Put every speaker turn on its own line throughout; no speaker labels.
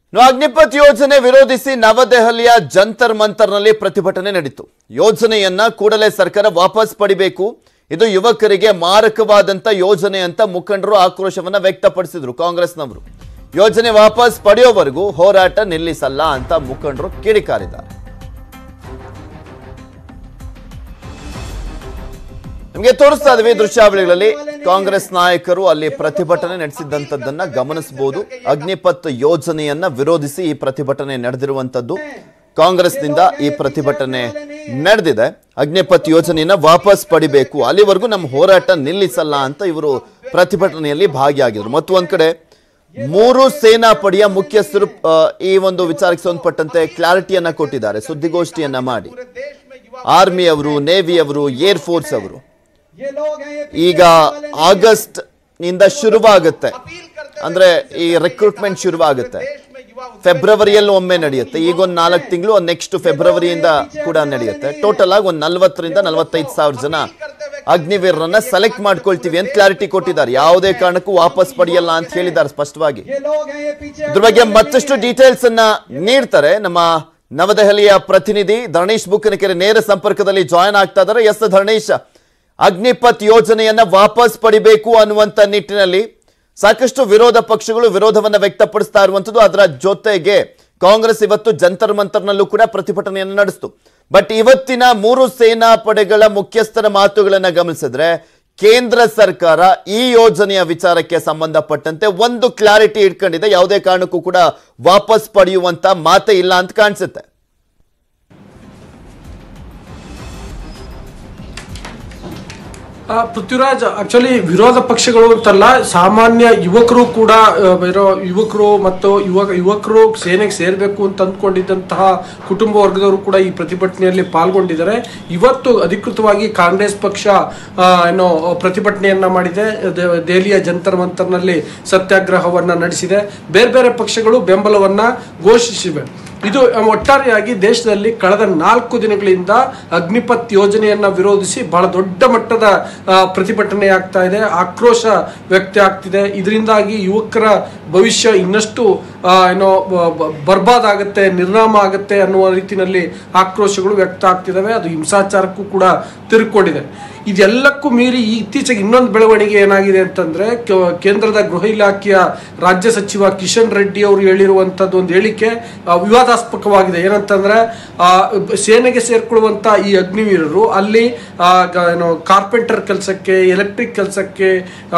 ಇನ್ನು ಅಗ್ನಿಪಥ್ ಯೋಜನೆ ವಿರೋಧಿಸಿ ನವದೆಹಲಿಯ ಜಂತರ್ ಮಂತರ್ನಲ್ಲಿ ಪ್ರತಿಭಟನೆ ನಡೆಯಿತು ಯೋಜನೆಯನ್ನ ಕೂಡಲೇ ಸರ್ಕಾರ ವಾಪಸ್ ಪಡಿಬೇಕು ಇದು ಯುವಕರಿಗೆ ಮಾರಕವಾದಂತ ಯೋಜನೆ ಅಂತ ಮುಖಂಡರು ಆಕ್ರೋಶವನ್ನ ವ್ಯಕ್ತಪಡಿಸಿದ್ರು ಕಾಂಗ್ರೆಸ್ನವರು ಯೋಜನೆ ವಾಪಸ್ ಪಡೆಯೋವರೆಗೂ ಹೋರಾಟ ನಿಲ್ಲಿಸಲ್ಲ ಅಂತ ಮುಖಂಡರು ಕಿಡಿಕಾರಿದ್ದಾರೆ ನಿಮಗೆ ತೋರಿಸ್ತಾ ಇದ್ವಿ ದೃಶ್ಯಾವಳಿಗಳಲ್ಲಿ ಕಾಂಗ್ರೆಸ್ ನಾಯಕರು ಅಲ್ಲಿ ಪ್ರತಿಭಟನೆ ನಡೆಸಿದ್ದಂಥದ್ದನ್ನ ಗಮನಿಸಬಹುದು ಅಗ್ನಿಪಥ್ ಯೋಜನೆಯನ್ನ ವಿರೋಧಿಸಿ ಈ ಪ್ರತಿಭಟನೆ ನಡೆದಿರುವಂತದ್ದು ಕಾಂಗ್ರೆಸ್ನಿಂದ ಈ ಪ್ರತಿಭಟನೆ ನಡೆದಿದೆ ಅಗ್ನಿಪಥ್ ಯೋಜನೆಯನ್ನ ವಾಪಸ್ ಪಡಿಬೇಕು ಅಲ್ಲಿವರೆಗೂ ನಮ್ಮ ಹೋರಾಟ ನಿಲ್ಲಿಸಲ್ಲ ಅಂತ ಇವರು ಪ್ರತಿಭಟನೆಯಲ್ಲಿ ಭಾಗಿಯಾಗಿದ್ರು ಮತ್ತು ಒಂದ್ ಕಡೆ ಮೂರು ಸೇನಾಪಡೆಯ ಮುಖ್ಯಸ್ಥರು ಆ, ಈ ಒಂದು ವಿಚಾರಕ್ಕೆ ಸಂಬಂಧಪಟ್ಟಂತೆ ಕ್ಲಾರಿಟಿಯನ್ನ ಕೊಟ್ಟಿದ್ದಾರೆ ಸುದ್ದಿಗೋಷ್ಠಿಯನ್ನ ಮಾಡಿ ಆರ್ಮಿ ಅವರು ನೇವಿ ಅವರು ಏರ್ ಫೋರ್ಸ್ ಅವರು ಈಗ ಆಗಸ್ಟ್ ನಿಂದ ಶುರುವಾಗುತ್ತೆ ಅಂದ್ರೆ ಈ ರಿಕ್ರೂಟ್ಮೆಂಟ್ ಶುರುವಾಗುತ್ತೆ ಫೆಬ್ರವರಿಯಲ್ಲಿ ಒಮ್ಮೆ ನಡೆಯುತ್ತೆ ಈಗ ಒಂದು ನಾಲ್ಕು ತಿಂಗಳು ನೆಕ್ಸ್ಟ್ ಫೆಬ್ರವರಿಯಿಂದ ಕೂಡ ನಡೆಯುತ್ತೆ ಟೋಟಲ್ ಆಗಿ ಒಂದು ನಲ್ವತ್ತರಿಂದ ನಲವತ್ತೈದು ಸಾವಿರ ಜನ ಅಗ್ನಿವೀರರನ್ನ ಸೆಲೆಕ್ಟ್ ಮಾಡ್ಕೊಳ್ತೀವಿ ಅಂತ ಕ್ಲಾರಿಟಿ ಕೊಟ್ಟಿದ್ದಾರೆ ಯಾವುದೇ ಕಾರಣಕ್ಕೂ ವಾಪಸ್ ಪಡೆಯಲ್ಲ ಅಂತ ಹೇಳಿದ್ದಾರೆ ಸ್ಪಷ್ಟವಾಗಿ ಇದ್ರ ಬಗ್ಗೆ ಮತ್ತಷ್ಟು ಡೀಟೇಲ್ಸ್ ಅನ್ನ ನೀಡ್ತಾರೆ ನಮ್ಮ ನವದೆಹಲಿಯ ಪ್ರತಿನಿಧಿ ಧರಣೀಶ್ ಬುಕ್ಕನಕೆರೆ ನೇರ ಸಂಪರ್ಕದಲ್ಲಿ ಜಾಯ್ನ್ ಆಗ್ತಾ ಇದ್ದಾರೆ ಎಸ್ ಧರಣೀಶ್ ಅಗ್ನಿಪಥ್ ಯೋಜನೆಯನ್ನ ವಾಪಸ್ ಪಡಿಬೇಕು ಅನ್ನುವಂತ ನಿಟ್ಟಿನಲ್ಲಿ ಸಾಕಷ್ಟು ವಿರೋಧ ಪಕ್ಷಗಳು ವಿರೋಧವನ್ನ ವ್ಯಕ್ತಪಡಿಸ್ತಾ ಇರುವಂತದ್ದು ಅದರ ಜೊತೆಗೆ ಕಾಂಗ್ರೆಸ್ ಇವತ್ತು ಜಂತರ್ ಮಂತರ್ನಲ್ಲೂ ಕೂಡ ಪ್ರತಿಭಟನೆಯನ್ನು ನಡೆಸಿತು ಬಟ್ ಇವತ್ತಿನ ಮೂರು ಸೇನಾ ಪಡೆಗಳ ಮುಖ್ಯಸ್ಥರ ಮಾತುಗಳನ್ನ ಗಮನಿಸಿದ್ರೆ ಕೇಂದ್ರ ಸರ್ಕಾರ ಈ ಯೋಜನೆಯ ವಿಚಾರಕ್ಕೆ ಸಂಬಂಧಪಟ್ಟಂತೆ ಒಂದು ಕ್ಲಾರಿಟಿ ಇಟ್ಕೊಂಡಿದೆ ಯಾವುದೇ ಕಾರಣಕ್ಕೂ ಕೂಡ ವಾಪಸ್ ಪಡೆಯುವಂತ ಮಾತೇ ಇಲ್ಲ ಅಂತ ಕಾಣಿಸುತ್ತೆ
ಆ, ಪೃಥ್ವಿರಾಜ್ ಆಕ್ಚುಲಿ ವಿರೋಧ ಪಕ್ಷಗಳು ಅಂತಲ್ಲ ಸಾಮಾನ್ಯ ಯುವಕರು ಕೂಡ ಆ, ಇರೋ ಯುವಕರು ಮತ್ತು ಯುವಕ ಯುವಕರು ಸೇನೆಗೆ ಸೇರ್ಬೇಕು ಅಂತ ಅಂದ್ಕೊಂಡಿದ್ದಂತಹ ಕುಟುಂಬ ವರ್ಗದವರು ಕೂಡ ಈ ಪ್ರತಿಭಟನೆಯಲ್ಲಿ ಪಾಲ್ಗೊಂಡಿದ್ದಾರೆ ಇವತ್ತು ಅಧಿಕೃತವಾಗಿ ಕಾಂಗ್ರೆಸ್ ಪಕ್ಷ ಆ, ಏನೋ ಪ್ರತಿಭಟನೆಯನ್ನ ಮಾಡಿದೆ ದೆ- ದೆಹಲಿಯ ಜಂತರ್ ಮಂತರ್ನಲ್ಲಿ ಸತ್ಯಾಗ್ರಹವನ್ನ ನಡೆಸಿದೆ ಬೇರೆ ಬೇರೆ ಪಕ್ಷಗಳು ಬೆಂಬಲವನ್ನ ಘೋಷಿಸಿವೆ ಇದು ಒಟ್ಟಾರೆಯಾಗಿ ದೇಶದಲ್ಲಿ ಕಳೆದ ನಾಲ್ಕು ದಿನಗಳಿಂದ ಅಗ್ನಿಪಥ್ ಯೋಜನೆಯನ್ನ ವಿರೋಧಿಸಿ ಬಹಳ ದೊಡ್ಡ ಮಟ್ಟದ ಆ, ಪ್ರತಿಭಟನೆ ಆಗ್ತಾ ಇದೆ ಆಕ್ರೋಶ ವ್ಯಕ್ತ ಆಗ್ತಿದೆ ಇದರಿಂದಾಗಿ ಯುವಕರ ಭವಿಷ್ಯ ಇನ್ನಷ್ಟು ಆ, ಏನೋ ಬ- ಬ- ಬರ್ಬಾದ್ ಆಗುತ್ತೆ ನಿರ್ನಾಮ ಆಗುತ್ತೆ ಅನ್ನುವ ರೀತಿಯಲ್ಲಿ ಆಕ್ರೋಶಗಳು ವ್ಯಕ್ತ ಆಗ್ತಿದ್ದಾವೆ ಅದು ಹಿಂಸಾಚಾರಕ್ಕೂ ಕೂಡ ತಿರುಕೊಂಡಿದೆ ಇದೆಲ್ಲಕ್ಕೂ ಮೀರಿ ಈ ಇತ್ತೀಚೆಗೆ ಇನ್ನೊಂದು ಬೆಳವಣಿಗೆ ಏನಾಗಿದೆ ಅಂತಂದ್ರೆ ಕೆ- ಕೇಂದ್ರದ ಗೃಹ ಇಲಾಖೆಯ ರಾಜ್ಯ ಸಚಿವ ಕಿಶನ್ ರೆಡ್ಡಿ ಅವರು ಹೇಳಿರುವಂತದ್ದು ಒಂದು ಹೇಳಿಕೆ ಆ, ವಿವಾದಾಸ್ಪದವಾಗಿದೆ ಏನಂತಂದ್ರೆ ಆ, ಸೇನೆಗೆ ಸೇರ್ಕೊಳ್ಳುವಂತ ಈ ಅಗ್ನಿವೀರರು ಅಲ್ಲಿ ಆ, ಗ- ಏನು ಕಾರ್ಪೆಂಟರ್ ಕೆಲಸಕ್ಕೆ ಎಲೆಕ್ಟ್ರಿಕ್ ಕೆಲಸಕ್ಕೆ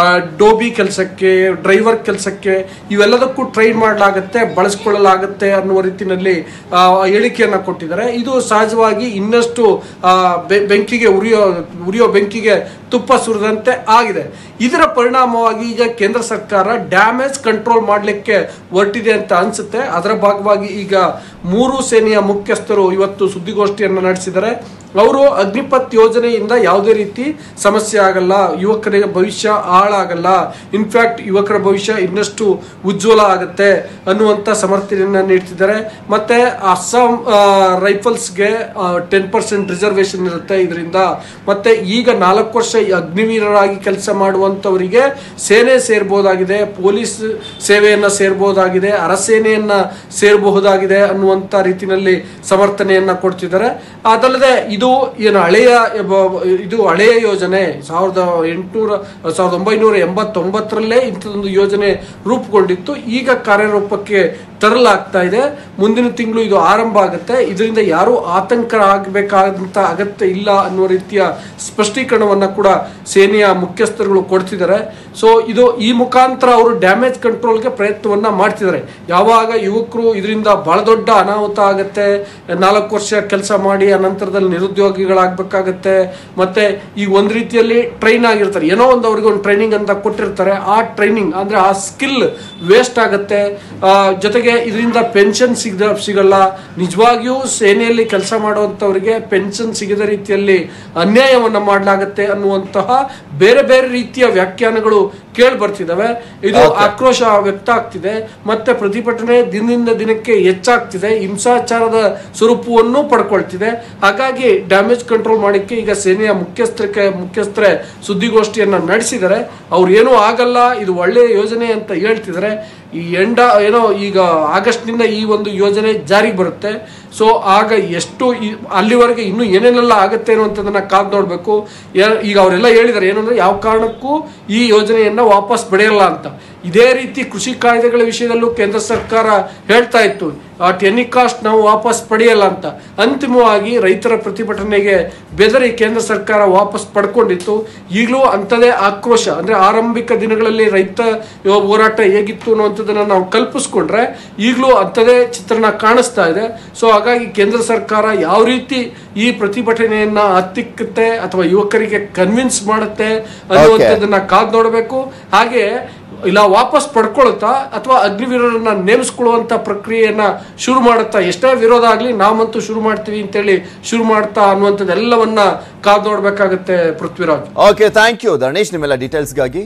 ಡೋಬಿ ಕೆಲಸಕ್ಕೆ ಡ್ರೈವರ್ ಕೆಲಸಕ್ಕೆ ಇವೆಲ್ಲದಕ್ಕೂ ಟ್ರೈನ್ ಮಾಡಲಾಗುತ್ತೆ ಬಳಸ್ಕೊಳ್ಳಲಾಗುತ್ತೆ ಅನ್ನುವ ರೀತಿಯಲ್ಲಿ ಆ, ಹೇಳಿಕೆಯನ್ನ ಕೊಟ್ಟಿದ್ದಾರೆ ಇದು ಸಹಜವಾಗಿ ಇನ್ನಷ್ಟು ಆ, ಬೆ- ಬೆಂಕಿಗೆ ಉರಿಯೋ ಉರಿಯೋ ಬೆಂಕಿಗೆ ತುಪ್ಪ ಸುರಿದಂತೆ ಆಗಿದೆ ಇದರ ಪರಿಣಾಮವಾಗಿ ಈಗ ಕೇಂದ್ರ ಸರ್ಕಾರ ಡ್ಯಾಮೇಜ್ ಕಂಟ್ರೋಲ್ ಮಾಡಲಿಕ್ಕೆ ಹೊರಟಿದೆ ಅಂತ ಅನ್ಸುತ್ತೆ ಅದರ ಭಾಗವಾಗಿ ಈಗ ಮೂರು ಸೇನೆಯ ಮುಖ್ಯಸ್ಥರು ಇವತ್ತು ಸುದ್ದಿಗೋಷ್ಠಿಯನ್ನು ನಡೆಸಿದ್ದಾರೆ ಅವರು ಅಗ್ನಿಪಥ್ ಯೋಜನೆಯಿಂದ ಯಾವುದೇ ರೀತಿ ಸಮಸ್ಯೆ ಆಗಲ್ಲ ಯುವಕರಿಗೆ ಭವಿಷ್ಯ ಹಾಳಾಗಲ್ಲ ಇನ್ಫ್ಯಾಕ್ಟ್ ಯುವಕರ ಭವಿಷ್ಯ ಇನ್ನಷ್ಟು ಉಜ್ವಲ ಆಗುತ್ತೆ ಅನ್ನುವಂಥ ಸಮರ್ಥನೆಯನ್ನ ನೀಡ್ತಿದ್ದಾರೆ ಮತ್ತೆ ಅಸ್ಸಾಂ ರೈಫಲ್ಸ್ಗೆ ಟೆನ್ ಪರ್ಸೆಂಟ್ ರಿಸರ್ವೇಶನ್ ಇರುತ್ತೆ ಇದರಿಂದ ಮತ್ತೆ ಈಗ ನಾಲ್ಕು ವರ್ಷ ಈ ಅಗ್ನಿವೀರರಾಗಿ ಕೆಲಸ ಮಾಡುವಂಥವರಿಗೆ ಸೇನೆ ಸೇರ್ಬೋದಾಗಿದೆ ಪೊಲೀಸ್ ಸೇವೆಯನ್ನ ಸೇರ್ಬೋದಾಗಿದೆ ಅರಸೇನೆಯನ್ನ ಸೇರಬಹುದಾಗಿದೆ ಅನ್ನುವಂಥ ರೀತಿಯಲ್ಲಿ ಸಮರ್ಥನೆಯನ್ನ ಕೊಡ್ತಿದ್ದಾರೆ ಅದಲ್ಲದೆ ಇದು ಏನು ಹಳೆಯ ಬ- ಇದು ಹಳೆಯ ಯೋಜನೆ ಸಾವಿರದ ಎಂಟುನೂರ ಸಾವಿರದ ಒಂಬೈನೂರ ಎಂಬತ್ತೊಂಬತ್ತರಲ್ಲೇ ಇಂಥದೊಂದು ಯೋಜನೆ ರೂಪುಗೊಂಡಿತ್ತು ಈಗ ಕಾರ್ಯರೂಪಕ್ಕೆ ತರಲಾಗ್ತಾ ಇದೆ ಮುಂದಿನ ತಿಂಗಳು ಇದು ಆರಂಭ ಆಗುತ್ತೆ ಇದರಿಂದ ಯಾರೂ ಆತಂಕ ಆಗಬೇಕಾದಂತ ಅಗತ್ಯ ಇಲ್ಲ ಅನ್ನುವ ರೀತಿಯ ಸ್ಪಷ್ಟೀಕರಣವನ್ನ ಕೂಡ ಸೇನೆಯ ಮುಖ್ಯಸ್ಥರುಗಳು ಕೊಡ್ತಿದ್ದಾರೆ ಸೊ ಇದು ಈ ಮುಖಾಂತರ ಅವರು ಡ್ಯಾಮೇಜ್ ಕಂಟ್ರೋಲ್ಗೆ ಪ್ರಯತ್ನವನ್ನ ಮಾಡ್ತಿದ್ದಾರೆ ಯಾವಾಗ ಯುವಕರು ಇದರಿಂದ ಬಹಳ ದೊಡ್ಡ ಅನಾಹುತ ಆಗುತ್ತೆ ನಾಲ್ಕು ವರ್ಷ ಕೆಲಸ ಮಾಡಿ ಆ ನಂತರದಲ್ಲಿ ನಿರುದ್ಯೋಗಿಗಳಾಗಬೇಕಾಗತ್ತೆ ಮತ್ತೆ ಈಗ ಒಂದು ರೀತಿಯಲ್ಲಿ ಟ್ರೈನ್ ಆಗಿರ್ತಾರೆ ಏನೋ ಒಂದು ಅವ್ರಿಗೆ ಒಂದು ಟ್ರೈನಿಂಗ್ ಅಂತ ಕೊಟ್ಟಿರ್ತಾರೆ ಆ ಟ್ರೈನಿಂಗ್ ಅಂದ್ರೆ ಆ ಸ್ಕಿಲ್ ವೇಸ್ಟ್ ಆಗುತ್ತೆ ಆ, ಜೊತೆಗೆ ಇದರಿಂದ ಪೆನ್ಷನ್ ಸಿಗದ ಸಿಗಲ್ಲ ನಿಜವಾಗಿಯೂ ಸೇನೆಯಲ್ಲಿ ಕೆಲಸ ಮಾಡುವಂಥವರಿಗೆ ಪೆನ್ಷನ್ ಸಿಗದ ರೀತಿಯಲ್ಲಿ ಅನ್ಯಾಯವನ್ನ ಮಾಡಲಾಗತ್ತೆ ಅನ್ನುವಂತಹ ಬೇರೆ ಬೇರೆ ರೀತಿಯ ವ್ಯಾಖ್ಯಾನಗಳು ಕೇಳಿ ಬರ್ತಿದಾವೆ ಇದು ಆಕ್ರೋಶ ವ್ಯಕ್ತ ಆಗ್ತಿದೆ ಮತ್ತೆ ಪ್ರತಿಭಟನೆ ದಿನದಿಂದ ದಿನಕ್ಕೆ ಹೆಚ್ಚಾಗ್ತಿದೆ ಹಿಂಸಾಚಾರದ ಸ್ವರೂಪವನ್ನು ಪಡ್ಕೊಳ್ತಿದೆ ಹಾಗಾಗಿ ಡ್ಯಾಮೇಜ್ ಕಂಟ್ರೋಲ್ ಮಾಡಲಿಕ್ಕೆ ಈಗ ಸೇನೆಯ ಮುಖ್ಯಸ್ಥರಿಗೆ ಮುಖ್ಯಸ್ಥರೇ ಸುದ್ದಿಗೋಷ್ಠಿಯನ್ನ ನಡೆಸಿದ್ದಾರೆ ಅವ್ರು ಏನೂ ಆಗಲ್ಲ ಇದು ಒಳ್ಳೆಯ ಯೋಜನೆ ಅಂತ ಹೇಳ್ತಿದ್ದಾರೆ ಈ ಎಂಡ ಏನೋ ಈಗ ಆಗಸ್ಟ್ನಿಂದ ಈ ಒಂದು ಯೋಜನೆ ಜಾರಿಗೆ ಬರುತ್ತೆ ಸೊ ಆಗ ಎಷ್ಟು ಈ- ಅಲ್ಲಿವರೆಗೆ ಇನ್ನೂ ಏನೇನೆಲ್ಲ ಆಗುತ್ತೆ ಅನ್ನುವಂಥದ್ದನ್ನ ಕಾದ್ ನೋಡಬೇಕು ಈಗ ಅವರೆಲ್ಲ ಹೇಳಿದ್ದಾರೆ ಏನಂದ್ರೆ ಯಾವ ಕಾರಣಕ್ಕೂ ಈ ಯೋಜನೆಯನ್ನ ವಾಪಸ್ ಪಡೆಯಲ್ಲ ಅಂತ ಇದೇ ರೀತಿ ಕೃಷಿ ಕಾಯ್ದೆಗಳ ವಿಷಯದಲ್ಲೂ ಕೇಂದ್ರ ಸರ್ಕಾರ ಹೇಳ್ತಾ ಇತ್ತು ಅಟ್ ಎನಿ ಕಾಸ್ಟ್ ನಾವು ವಾಪಸ್ ಪಡೆಯಲ್ಲ ಅಂತ ಅಂತಿಮವಾಗಿ ರೈತರ ಪ್ರತಿಭಟನೆಗೆ ಬೆದರಿ ಕೇಂದ್ರ ಸರ್ಕಾರ ವಾಪಸ್ ಪಡ್ಕೊಂಡಿತ್ತು ಈಗಲೂ ಅಂಥದೇ ಆಕ್ರೋಶ ಅಂದ್ರೆ ಆರಂಭಿಕ ದಿನಗಳಲ್ಲಿ ರೈತ ಹೋರಾಟ ಹೇಗಿತ್ತು ಅನ್ನುವಂಥದ್ದನ್ನ ನಾವು ಕಲ್ಪಿಸ್ಕೊಂಡ್ರೆ ಈಗಲೂ ಅಂಥದೇ ಚಿತ್ರಣ ಕಾಣಿಸ್ತಾ ಇದೆ ಸೊ ಹಾಗಾಗಿ ಕೇಂದ್ರ ಸರ್ಕಾರ ಯಾವ ರೀತಿ ಈ ಪ್ರತಿಭಟನೆಯನ್ನ ಹತ್ತಿಕ್ಕುತ್ತೆ ಅಥವಾ ಯುವಕರಿಗೆ ಕನ್ವಿನ್ಸ್ ಮಾಡುತ್ತೆ ಅನ್ನುವಂಥದ್ದನ್ನ ಕಾದ್ ನೋಡಬೇಕು ಹಾಗೆ ಇಲ್ಲ ವಾಪಸ್ ಪಡ್ಕೊಳುತ್ತಾ ಅಥವಾ ಅಗ್ನಿವೀರರನ್ನ ನೇಮಿಸ್ಕೊಳ್ಳುವಂತ ಪ್ರಕ್ರಿಯೆಯನ್ನ ಶುರು ಮಾಡುತ್ತಾ ಎಷ್ಟೇ ವಿರೋಧ ಆಗ್ಲಿ ನಾವಂತೂ ಶುರು ಮಾಡ್ತೀವಿ ಅಂತೇಳಿ ಶುರು ಮಾಡ್ತಾ ಅನ್ನುವಂಥದ್ದೆಲ್ಲವನ್ನ ಕಾದ್ ನೋಡ್ಬೇಕಾಗತ್ತೆ Prithviraj
okay thank you Dharanesh ನಿಮ್ಮೆಲ್ಲ ಡೀಟೇಲ್ಸ್ಗಾಗಿ